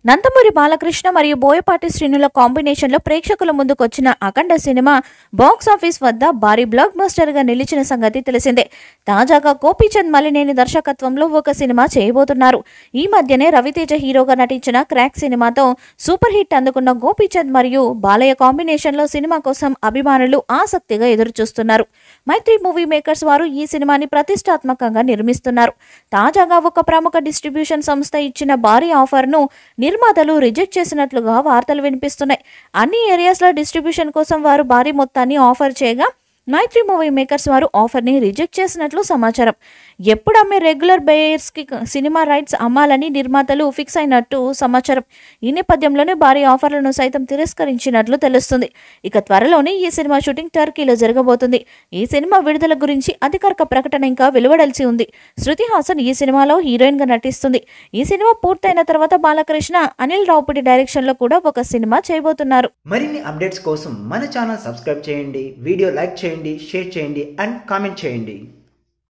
నందమూరి బాలకృష్ణ మరియు బోయపాటి శ్రీనుల కాంబినేషన్లో ప్రేక్షకుల ముందుకొచ్చిన అఖండ సినిమా బాక్స్ ఆఫీస్ వద్ద భారీ బ్లాక్ బస్టర్గా నిలిచిన సంగతి తెలిసిందే తాజాగా గోపీచంద్ మలినేని దర్శకత్వంలో ఒక సినిమా చేయబోతున్నారు ఈ మధ్యనే రవితేజ హీరోగా నటించిన క్రాక్ సినిమాతో సూపర్ హిట్ అందుకున్న గోపీచంద్ మరియు బాలయ్య కాంబినేషన్లో సినిమా కోసం అభిమానులు ఆసక్తిగా ఎదురుచూస్తున్నారు మైత్రి మూవీ మేకర్స్ వారు ఈ సినిమాని ప్రతిష్టాత్మకంగా నిర్మిస్తున్నారు తాజాగా ఒక ప్రముఖ డిస్ట్రిబ్యూషన్ సంస్థ ఇచ్చిన భారీ ఆఫర్ను నిర్మాతలు రిజెక్ట్ చేసినట్లుగా వార్తలు వినిపిస్తున్నాయి అన్ని ఏరియాస్లో డిస్ట్రిబ్యూషన్ కోసం వారు భారీ మొత్తాన్ని ఆఫర్ చేయగా మైత్రి మూవీ మేకర్స్ వారు ఆఫర్ని రిజెక్ట్ చేసినట్లు సమాచారం ఎప్పుడు అమ్మే రెగ్యులర్ బేయర్స్కి సినిమా రైట్స్ అమ్మాలని నిర్మాతలు ఫిక్స్ అయినట్టు సమాచారం ఈ నేపథ్యంలోనే భారీ ఆఫర్లను సైతం తిరస్కరించినట్లు తెలుస్తుంది ఇక త్వరలోనే ఈ సినిమా షూటింగ్ టర్కీలో జరగబోతుంది ఈ సినిమా విడుదల గురించి అధికారిక ప్రకటన ఇంకా వెలువడాల్సి ఉంది శృతి హాసన్ ఈ సినిమాలో హీరోయిన్గా నటిస్తుంది ఈ సినిమా పూర్తయిన తర్వాత బాలకృష్ణ అనిల్ రావుపూడి డైరెక్షన్లో కూడా ఒక సినిమా చేయబోతున్నారు మరిన్ని అప్డేట్స్ కోసం మన ఛానల్ సబ్స్క్రైబ్ చేయండి వీడియో లైక్ చేయండి షేర్ చేయండి అండ్ కామెంట్ చేయండి